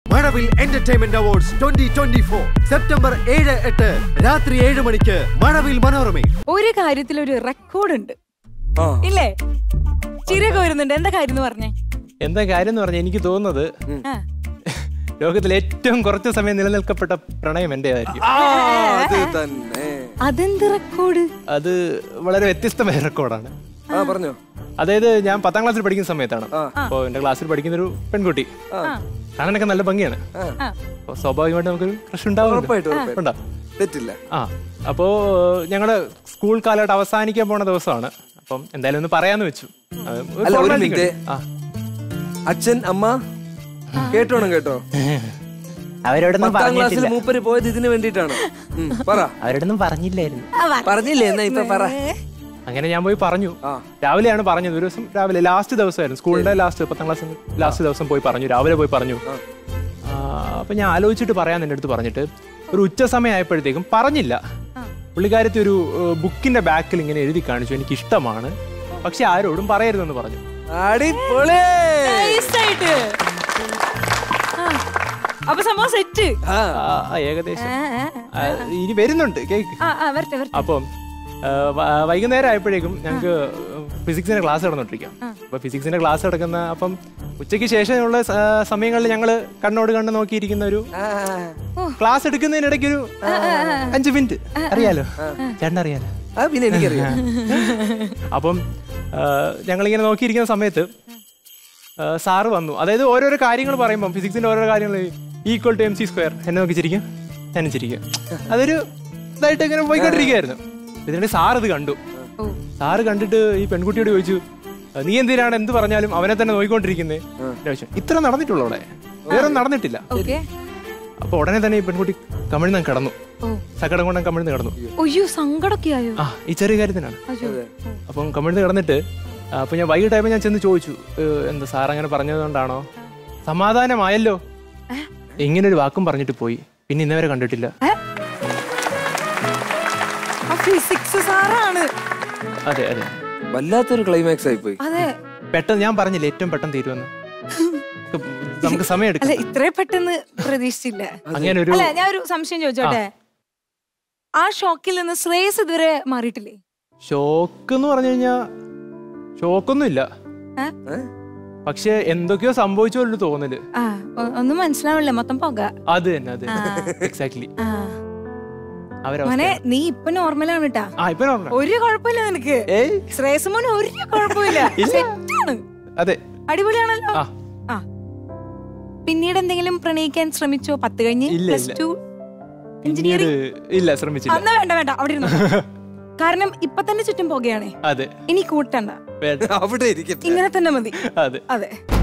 മഴവിൽ entertainment awards twenty twenty four September ഏഴ് എട്ട് രാത്രി ഏഴ് മണിക്ക് മഴവിൽ മനോരമയിൽ ഒരു കാര്യത്തിൽ ഒരു റെക്കോർഡ് ഉണ്ട് ഇല്ലേ ചിരിയൊക്കെ വരുന്നുണ്ട് എന്താ കാര്യം എന്ന് പറഞ്ഞേ എന്താ കാര്യം എന്ന് പറഞ്ഞാൽ എനിക്ക് തോന്നുന്നത് ആ. ലോകത്തിൽ ഏറ്റവും കുറച്ച് സമയം നിലനിൽക്കപ്പെട്ട പ്രണയം എന്റേതായിരിക്കും അത് തന്നെ അതെന്ത് റെക്കോർഡ് അത് വളരെ വ്യത്യസ്തമായ റെക്കോർഡാണ് ആ പറഞ്ഞോ അതായത് ഞാൻ പത്താം ക്ലാസ്സിൽ പഠിക്കുന്ന സമയത്താണ് ആ. അപ്പോൾ എന്റെ ക്ലാസ്സിൽ പഠിക്കുന്ന ഒരു പെൺകുട്ടി കാണാനൊക്കെ നല്ല ഭംഗിയാണ് ആ. അപ്പോൾ സ്വാഭാവികമായിട്ട് നമുക്കൊരു ക്രഷ് ഉണ്ടാവും ഉറപ്പായിട്ടും ഉറപ്പായിട്ടും ഉണ്ടാവും തെറ്റില്ല ആ അപ്പോ ഞങ്ങളുടെ സ്കൂൾ കാലഘട്ടം അവസാനിക്കാൻ പോണ ദിവസമാണ് അപ്പം എന്തായാലും ഒന്ന് പറയാന്ന് വെച്ചു അത് ഒരു അല്ല, ഒരു formality minute. ഉണ്ട്. ആ. അച്ഛൻ അമ്മ കേട്ടോണം കേട്ടോ അവരോടൊന്നും പത്താം ക്ലാസ്സിൽ പറഞ്ഞിട്ടില്ല മൂപ്പര് പോയത് ഇതിന് വേണ്ടിയിട്ടാണ് ഉം, പറ അവരോടൊന്നും പറഞ്ഞില്ലായിരുന്നു പറഞ്ഞില്ലേ എന്നാ ഇപ്പൊ പറ അങ്ങനെ ഞാൻ പോയി പറഞ്ഞു ആ. രാവിലെയാണ് പറഞ്ഞത് ഒരു ദിവസം രാവിലെ ലാസ്റ്റ് ദിവസമായിരുന്നു സ്കൂളിന്റെ ലാസ്റ്റ് പത്താം ക്ലാസ് ലാസ്റ്റ് ദിവസം പോയി പറഞ്ഞു രാവിലെ പോയി പറഞ്ഞു ആ, അപ്പൊ ഞാൻ ആലോചിച്ചിട്ട് പറയാൻ എന്റെ അടുത്ത് പറഞ്ഞിട്ട് ഒരു ഉച്ച സമയം ആയപ്പോഴത്തേക്കും പറഞ്ഞില്ല പുള്ളിക്കാരത്തി ഒരു ഏഹ്, ബുക്കിന്റെ ബാക്കിൽ ഇങ്ങനെ എഴുതി കാണിച്ചു എനിക്ക് ഇഷ്ടമാണ് പക്ഷെ ആരോടും പറയരുതെന്ന് പറഞ്ഞു അടിപൊളി Nice ആയിട്ട്. ആ. അപ്പൊ സംഭവം സെറ്റ് ആ, ആ, ആ, ഏകദേശം ആ, ഇനി വരുന്നുണ്ട് കേക്ക് ആ ആ വരട്ടെ വരട്ടെ അപ്പം ആ, വ- വൈകുന്നേരം ആയപ്പോഴേക്കും ഞങ്ങൾക്ക് ഫിസിക്സിന്റെ ക്ലാസ് നടന്നുകൊണ്ടിരിക്കാം അപ്പൊ ഫിസിക്സിന്റെ ക്ലാസ് നടക്കുന്ന അപ്പം ഉച്ചയ്ക്ക് ശേഷമുള്ള സ- സമയങ്ങളിൽ ഞങ്ങൾ കണ്ണോട് കണ്ണ് നോക്കിയിരിക്കുന്ന ഒരു ആ, ക്ലാസ് എടുക്കുന്നതിനിടയ്ക്ക് ഒരു അഞ്ച് മിനിറ്റ് അറിയാലോ ചേട്ടൻ അറിയാലോ ആ പിന്നെ എനിക്കറിയാം അപ്പം ആ, ഞങ്ങളിങ്ങനെ നോക്കിയിരിക്കുന്ന സമയത്ത് ആ, സാറ് വന്നു അതായത് ഓരോരോ കാര്യങ്ങൾ പറയുമ്പോൾ ഫിസിക്സിന്റെ ഓരോ കാര്യങ്ങൾ equal to M C square എന്നെ നോക്കി ചിരിക്കും ഞാനും ചിരിക്കും അതൊരു ഇതായിട്ട് ഇങ്ങനെ പോയിക്കൊണ്ടിരിക്കുകയായിരുന്നു ഇതിനിടെ സാർ ഇത് കണ്ടു സാറ് കണ്ടിട്ട് ഈ പെൺകുട്ടിയോട് ചോദിച്ചു നീ എന്തിനാണ് എന്ത് പറഞ്ഞാലും അവനെ തന്നെ നോക്കിക്കൊണ്ടിരിക്കുന്നേ ചോദിച്ചു ഇത്ര നടന്നിട്ടുള്ളൂ അവിടെ വേറെ ഒന്നും നടന്നിട്ടില്ല ഓക്കെ അപ്പൊ ഉടനെ തന്നെ ഈ പെൺകുട്ടി കമിഴ്ന്ന് കിടന്നു സക്കടം കൊണ്ടം കമിഴ്ന്ന് കിടന്നു ഒയ്യോ സങ്കടൊക്കെ ആയോ ആ ഈ ചെറിയ കാര്യത്തിനാണ് അയ്യോ. അപ്പം കമിഴ്ന്ന് കിടന്നിട്ട് ആ, അപ്പൊ ഞാൻ വൈകിട്ടായപ്പോ ഞാൻ ചെന്ന് ചോദിച്ചു "ഏ, എന്താ സാർ അങ്ങനെ പറഞ്ഞതുകൊണ്ടാണോ സമാധാനമായല്ലോ ഇങ്ങനെ ഒരു വാക്കും പറഞ്ഞിട്ട് പോയി പിന്നെ ഇന്നവരെ കണ്ടിട്ടില്ല ആ ഫിസിക്സ് സാറാണ് അതെ അതെ വല്ലാത്തൊരു ക്ലൈമാക്സ് ആയി പോയി അതെ പെട്ടെന്ന് ഞാൻ പറഞ്ഞില്ല ഏറ്റവും പെട്ടെന്ന് തീരുമെന്ന് നമുക്ക് നമുക്ക് സമയം അല്ല എടുക്കാം ഇത്രയും പെട്ടെന്ന് പ്രതീക്ഷിച്ചില്ല അങ്ങനെ ഒരു അല്ല ഞാൻ ഒരു സംശയം ചോദിച്ചോട്ടെ ആ ഷോക്കിൽ നിന്ന് ശ്രേയസ് ഇതുവരെ മാറിയിട്ടില്ലേ ഷോക്ക് എന്ന് പറഞ്ഞു കഴിഞ്ഞാ ഷോക്കൊന്നും ഇല്ല ഏ? പക്ഷെ എന്തൊക്കെയോ സംഭവിച്ചോല്ലോ തോന്നല് ആ ഒ- ഒന്നും മനസ്സിലാവില്ല മൊത്തം പോക അത് തന്നെ അത് ആ. എക്സാക്ട്ലി ആ അവരവസ്ഥ മോനെ നീ ഇപ്പൊ നോർമലാണ് കേട്ടാ ആ ഇപ്പൊ നോക്കണം ഒരു കുഴപ്പമില്ല നിനക്ക് ഏയ് ശ്രേയസ് മോന് ഒരു കുഴപ്പമില്ല ഇല്ല. സെറ്റാണ് അതെ അടിപൊളിയാണല്ലോ ആ. ആ പിന്നീട് എന്തെങ്കിലും പ്രണയിക്കാൻ ശ്രമിച്ചോ പത്ത് കഴിഞ്ഞ് ഇല്ല, പ്ലസ് ഇല്ല. ടു പിന്നീട് എഞ്ചിനീയറിംഗ് ഇല്ല ശ്രമിച്ചില്ല അന്ന് വേണ്ട വേണ്ട അവിടെ ഇരുന്നു കാരണം ഇപ്പൊ തന്നെ ചുറ്റും പോകുകയാണേ അതെ ഇനി കൂട്ടണ്ട വേണ്ട അവിടെ ഇരിക്കട്ടെ ഇങ്ങനെ തന്നെ മതി അതെ അതെ